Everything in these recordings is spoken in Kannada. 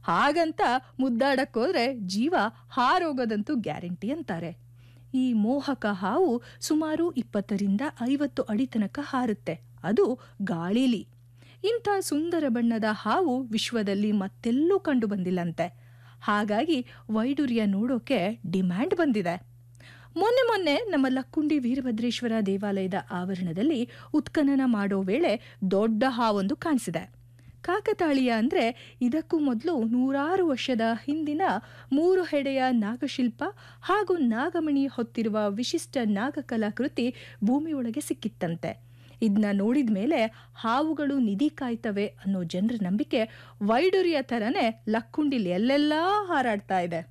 ಹಾಗಂತ ಮುದ್ದಾಡಕ್ಕೋದ್ರೆ ಜೀವ ಹಾರೋಗೋದಂತೂ ಗ್ಯಾರಂಟಿ ಅಂತಾರೆ ಈ ಮೋಹಕ ಹಾವು ಸುಮಾರು ಇಪ್ಪತ್ತರಿಂದ ಐವತ್ತು ಅಡಿ ತನಕ ಹಾರುತ್ತೆ ಅದು ಗಾಳಿಲಿ ಇಂಥ ಸುಂದರ ಬಣ್ಣದ ಹಾವು ವಿಶ್ವದಲ್ಲಿ ಮತ್ತೆಲ್ಲೂ ಕಂಡು ಬಂದಿಲ್ಲಂತೆ ಹಾಗಾಗಿ ವೈಡೂರ್ಯ ನೋಡೋಕೆ ಡಿಮ್ಯಾಂಡ್ ಬಂದಿದೆ ಮೊನ್ನೆ ಮೊನ್ನೆ ನಮ್ಮ ಲಕ್ಕುಂಡಿ ವೀರಭದ್ರೇಶ್ವರ ದೇವಾಲಯದ ಆವರಣದಲ್ಲಿ ಉತ್ಖನನ ಮಾಡೋ ವೇಳೆ ದೊಡ್ಡ ಹಾವೊಂದು ಕಾಣಿಸಿದೆ ಕಾಕತಾಳೀಯ ಅಂದರೆ ಇದಕ್ಕೂ ಮೊದಲು ನೂರಾರು ವರ್ಷದ ಹಿಂದಿನ ಮೂರು ಹೆಡೆಯ ನಾಗಶಿಲ್ಪ ಹಾಗೂ ನಾಗಮಣಿ ಹೊತ್ತಿರುವ ವಿಶಿಷ್ಟ ನಾಗಕಲಾಕೃತಿ ಭೂಮಿಯೊಳಗೆ ಸಿಕ್ಕಿತ್ತಂತೆ ಇದನ್ನ ನೋಡಿದ ಮೇಲೆ ಹಾವುಗಳು ನಿಧಿ ಕಾಯ್ತವೆ ಅನ್ನೋ ಜನರ ನಂಬಿಕೆ ವೈಡೂರ್ಯ ಥರನೇ ಲಕ್ಕುಂಡಿಲಿ ಎಲ್ಲೆಲ್ಲಾ ಹಾರಾಡ್ತಾ ಇದೆ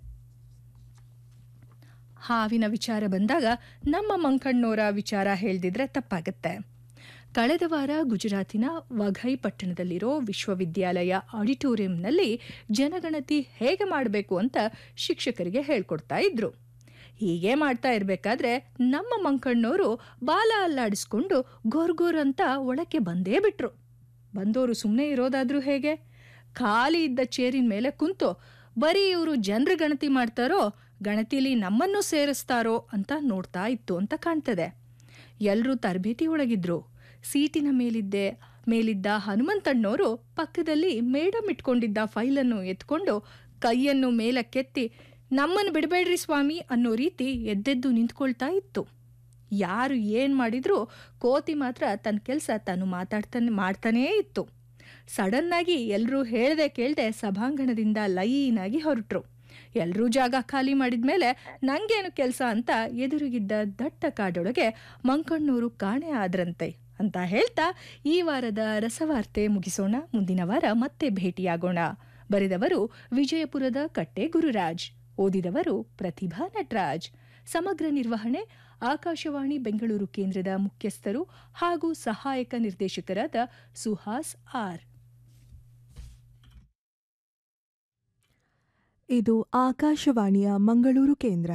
ಹಾವಿನ ವಿಚಾರ ಬಂದಾಗ ನಮ್ಮ ಮಂಕಣ್ಣೋರ ವಿಚಾರ ಹೇಳ್ದಿದ್ರೆ ತಪ್ಪಾಗತ್ತೆ ಕಳೆದ ವಾರ ಗುಜರಾತಿನ ವಘೈ ಪಟ್ಟಣದಲ್ಲಿರೋ ವಿಶ್ವವಿದ್ಯಾಲಯ ಆಡಿಟೋರಿಯಂನಲ್ಲಿ ಜನಗಣತಿ ಹೇಗೆ ಮಾಡಬೇಕು ಅಂತ ಶಿಕ್ಷಕರಿಗೆ ಹೇಳ್ಕೊಡ್ತಾ ಇದ್ರು ಹೀಗೆ ಮಾಡ್ತಾ ಇರಬೇಕಾದ್ರೆ ನಮ್ಮ ಮಂಕಣ್ಣವರು ಬಾಲ ಅಲ್ಲಾಡಿಸ್ಕೊಂಡು ಗೋರ್ಗೋರ್ ಅಂತ ಒಳಕ್ಕೆ ಬಂದೇ ಬಿಟ್ರು ಬಂದವರು ಸುಮ್ಮನೆ ಇರೋದಾದ್ರೂ ಹೇಗೆ ಖಾಲಿ ಇದ್ದ ಚೇರಿನ ಮೇಲೆ ಕುಂತು ಬರೀ ಇವರು ಜನರ ಗಣತಿ ಮಾಡ್ತಾರೋ ಗಣತಿಲಿ ನಮ್ಮನ್ನು ಸೇರಿಸ್ತಾರೋ ಅಂತ ನೋಡ್ತಾ ಇತ್ತು ಅಂತ ಕಾಣ್ತದೆ ಎಲ್ಲರೂ ತರಬೇತಿ ಒಳಗಿದ್ರು ಸೀಟಿನ ಮೇಲಿದ್ದೆ ಮೇಲಿದ್ದ ಹನುಮಂತಣ್ಣವರು ಪಕ್ಕದಲ್ಲಿ ಮೇಡಮ್ ಇಟ್ಕೊಂಡಿದ್ದ ಫೈಲನ್ನು ಎತ್ಕೊಂಡು ಕೈಯನ್ನು ಮೇಲಕ್ಕೆತ್ತಿ ನಮ್ಮನ್ನು ಬಿಡಬೇಡ್ರಿ ಸ್ವಾಮಿ ಅನ್ನೋ ರೀತಿ ಎದ್ದೆದ್ದು ನಿಂತ್ಕೊಳ್ತಾ ಇತ್ತು ಯಾರು ಏನು ಮಾಡಿದ್ರೂ ಕೋತಿ ಮಾತ್ರ ತನ್ನ ಕೆಲಸ ತಾನು ಮಾತಾಡ್ತಾನೆ ಮಾಡ್ತಾನೇ ಇತ್ತು ಸಡನ್ನಾಗಿ ಎಲ್ಲರೂ ಹೇಳ್ದೆ ಕೇಳ್ದೆ ಸಭಾಂಗಣದಿಂದ ಲೈನಾಗಿ ಹೊರಟ್ರು ಎಲ್ಲರೂ ಜಾಗ ಖಾಲಿ ಮಾಡಿದ್ಮೇಲೆ ನಂಗೇನು ಕೆಲಸ ಅಂತ ಎದುರಿಗಿದ್ದ ದಟ್ಟ ಕಾಡೊಳಗೆ ಮಂಕಣ್ಣೂರು ಕಾಣೆ ಆದ್ರಂತೆ ಅಂತ ಹೇಳ್ತಾ ಈ ವಾರದ ರಸವಾರ್ತೆ ಮುಗಿಸೋಣ ಮುಂದಿನ ವಾರ ಮತ್ತೆ ಭೇಟಿಯಾಗೋಣ ಬರೆದವರು ವಿಜಯಪುರದ ಕಟ್ಟೆ ಗುರುರಾಜ್ ಓದಿದವರು ಪ್ರತಿಭಾ ನಟರಾಜ್ ಸಮಗ್ರ ನಿರ್ವಹಣೆ ಆಕಾಶವಾಣಿ ಬೆಂಗಳೂರು ಕೇಂದ್ರದ ಮುಖ್ಯಸ್ಥರು ಹಾಗೂ ಸಹಾಯಕ ನಿರ್ದೇಶಕರಾದ ಸುಹಾಸ್ ಆರ್ ಇದು ಆಕಾಶವಾಣಿಯ ಮಂಗಳೂರು ಕೇಂದ್ರ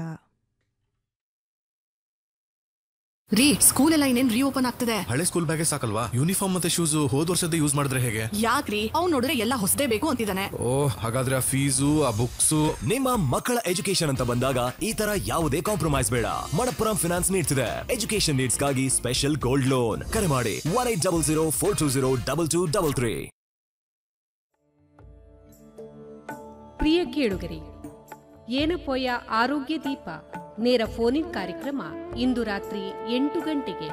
ರೀ ಸ್ಕೂಲ್ ಎಲ್ಲ ಇನ್ನೇನ್ ರೀಓಪನ್ ಆಗ್ತದೆ ಹಳೆ ಸ್ಕೂಲ್ ಬ್ಯಾಗೇ ಸಾಕಲ್ವಾ ಯೂನಿಫಾರ್ಮ್ ಮತ್ತೆ ಶೂಸ್ ಹೋದ್ ವರ್ಷದ ಯೂಸ್ ಮಾಡಿದ್ರೆ ಹೇಗೆ ಯಾಕ್ರಿ ಅವ್ನ್ ನೋಡಿದ್ರೆ ಎಲ್ಲ ಹೊಸದೇ ಬೇಕು ಅಂತಿದ್ದಾನೆ ಓ ಹಾಗಾದ್ರೆ ಆ ಫೀಸು ಆ ಬುಕ್ಸು ನಿಮ್ಮ ಮಕ್ಕಳ ಎಜುಕೇಶನ್ ಅಂತ ಬಂದಾಗ ಈ ತರ ಯಾವುದೇ ಕಾಂಪ್ರಮೈಸ್ ಬೇಡ ಮಣಪ್ಪುರಂ ಫಿನಾನ್ಸ್ ನೀಡ್ಸ್ ಇದೆ ಎಜುಕೇಶನ್ ನೀಡ್ಸ್ ಗಾಗಿ ಸ್ಪೆಷಲ್ ಗೋಲ್ಡ್ ಲೋನ್ ಕರೆ ಮಾಡಿ one eight double zero four two zero double two double three ಪ್ರಿಯ ಕೇಳುಗರೆ ಏನಪೋಯ ಆರೋಗ್ಯ ದೀಪ ನೇರ ಫೋನಿನ್ ಕಾರ್ಯಕ್ರಮ ಇಂದು ರಾತ್ರಿ ಎಂಟು ಗಂಟೆಗೆ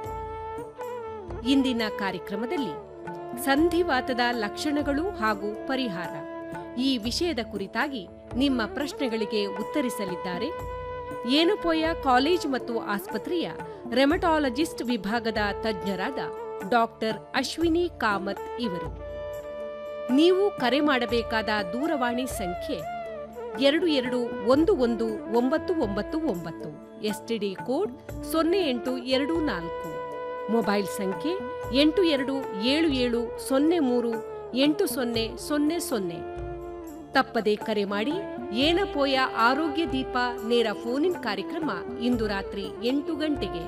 ಇಂದಿನ ಕಾರ್ಯಕ್ರಮದಲ್ಲಿ ಸಂಧಿವಾತದ ಲಕ್ಷಣಗಳು ಹಾಗೂ ಪರಿಹಾರ ಈ ವಿಷಯದ ಕುರಿತಾಗಿ ನಿಮ್ಮ ಪ್ರಶ್ನೆಗಳಿಗೆ ಉತ್ತರಿಸಲಿದ್ದಾರೆ ಏನಪೋಯ ಕಾಲೇಜ್ ಮತ್ತು ಆಸ್ಪತ್ರೆಯ ರೆಮಟಾಲಜಿಸ್ಟ್ ವಿಭಾಗದ ತಜ್ಞರಾದ ಡಾಕ್ಟರ್ ಅಶ್ವಿನಿ ಕಾಮತ್ ಇವರು ನೀವು ಕರೆ ಮಾಡಬೇಕಾದ ದೂರವಾಣಿ ಸಂಖ್ಯೆ ಎರಡು ಎರಡು ಒಂದು ಒಂದು ಒಂಬತ್ತು ಒಂಬತ್ತು ಒಂಬತ್ತು ಎಸ್ಟಿಡಿ ಕೋಡ್ ಸೊನ್ನೆ ಎಂಟು ಎರಡು ನಾಲ್ಕು ಮೊಬೈಲ್ ಸಂಖ್ಯೆ ಎಂಟು ಎರಡು ಏಳು ಏಳು ಸೊನ್ನೆ ಮೂರು ಎಂಟು ಸೊನ್ನೆ ಸೊನ್ನೆ ಸೊನ್ನೆ ತಪ್ಪದೆ ಕರೆ ಮಾಡಿ ಏನಪೋಯ ಆರೋಗ್ಯ ದೀಪ ನೇರ ಫೋನಿನ್ ಕಾರ್ಯಕ್ರಮ ಇಂದು ರಾತ್ರಿ ಎಂಟು ಗಂಟೆಗೆ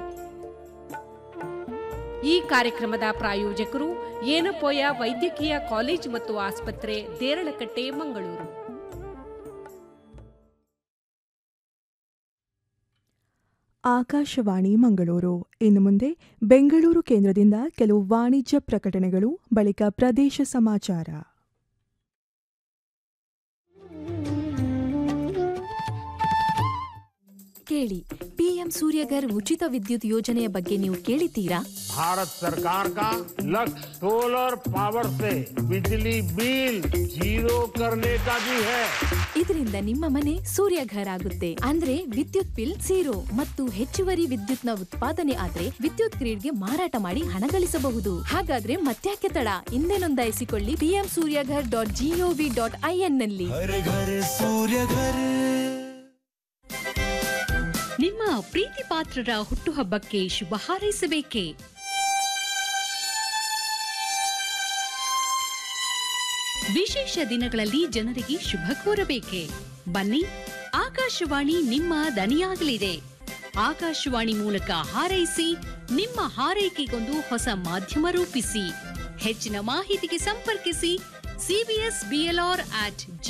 ಈ ಕಾರ್ಯಕ್ರಮದ ಪ್ರಾಯೋಜಕರು ಏನಪೋಯ ವೈದ್ಯಕೀಯ ಕಾಲೇಜು ಮತ್ತು ಆಸ್ಪತ್ರೆ ದೇರಳಕಟ್ಟೆ ಮಂಗಳೂರು ಆಕಾಶವಾಣಿ ಮಂಗಳೂರು ಇನ್ನು ಮುಂದೆ ಬೆಂಗಳೂರು ಕೇಂದ್ರದಿಂದ ಕೆಲವು ವಾಣಿಜ್ಯ ಪ್ರಕಟಣೆಗಳು ಬಳಿಕ ಪ್ರದೇಶ ಸಮಾಚಾರ ಕೇಳಿ ಪಿಎಂ ಸೂರ್ಯಗರ್ ಉಚಿತ ವಿದ್ಯುತ್ ಯೋಜನೆಯ ಬಗ್ಗೆ ನೀವು ಕೇಳಿದ್ದೀರಾ भारत सरकार का लक्ष्य सोलर पावर से बिजली बिल जीरो करने का भी है ಇದರಿಂದ ನಿಮ್ಮ ಮನೆ ಸೂರ್ಯಘರ್ ಆಗುತ್ತೆ ಅಂದ್ರೆ ವಿದ್ಯುತ್ ಬಿಲ್ ಝೀರೋ ಮತ್ತು ಹೆಚ್ಚುವರಿ ವಿದ್ಯುತ್ನ ಉತ್ಪಾದನೆ ಆದ್ರೆ ವಿದ್ಯುತ್ ಗ್ರಿಡ್ಗೆ ಮಾರಾಟ ಮಾಡಿ ಹಣ ಗಳಿಸಬಹುದು ಹಾಗಾದ್ರೆ ಮತ್ತ್ಯಾಕೆ ತಡ ಹಿಂದೆ ನೋಂದಾಯಿಸಿಕೊಳ್ಳಿ PM Suryaghar dot G O V dot I N ನಲ್ಲಿ ನಿಮ್ಮ ಪ್ರೀತಿ ಪಾತ್ರರ ಹುಟ್ಟುಹಬ್ಬಕ್ಕೆ ಶುಭ ಹಾರೈಸಬೇಕೇ ವಿಶೇಷ ದಿನಗಳಲ್ಲಿ ಜನರಿಗೆ ಶುಭ ಕೋರಬೇಕೆ ಬನ್ನಿ ಆಕಾಶವಾಣಿ ನಿಮ್ಮ ದನಿಯಾಗಲಿದೆ ಆಕಾಶವಾಣಿ ಮೂಲಕ ಹಾರೈಸಿ ನಿಮ್ಮ ಹಾರೈಕೆಗೊಂದು ಹೊಸ ಮಾಧ್ಯಮ ರೂಪಿಸಿ ಹೆಚ್ಚಿನ ಮಾಹಿತಿಗೆ ಸಂಪರ್ಕಿಸಿ ಸಿಬಿಎಸ್ ಬಿಎಲ್ಆರ್ ಅಟ್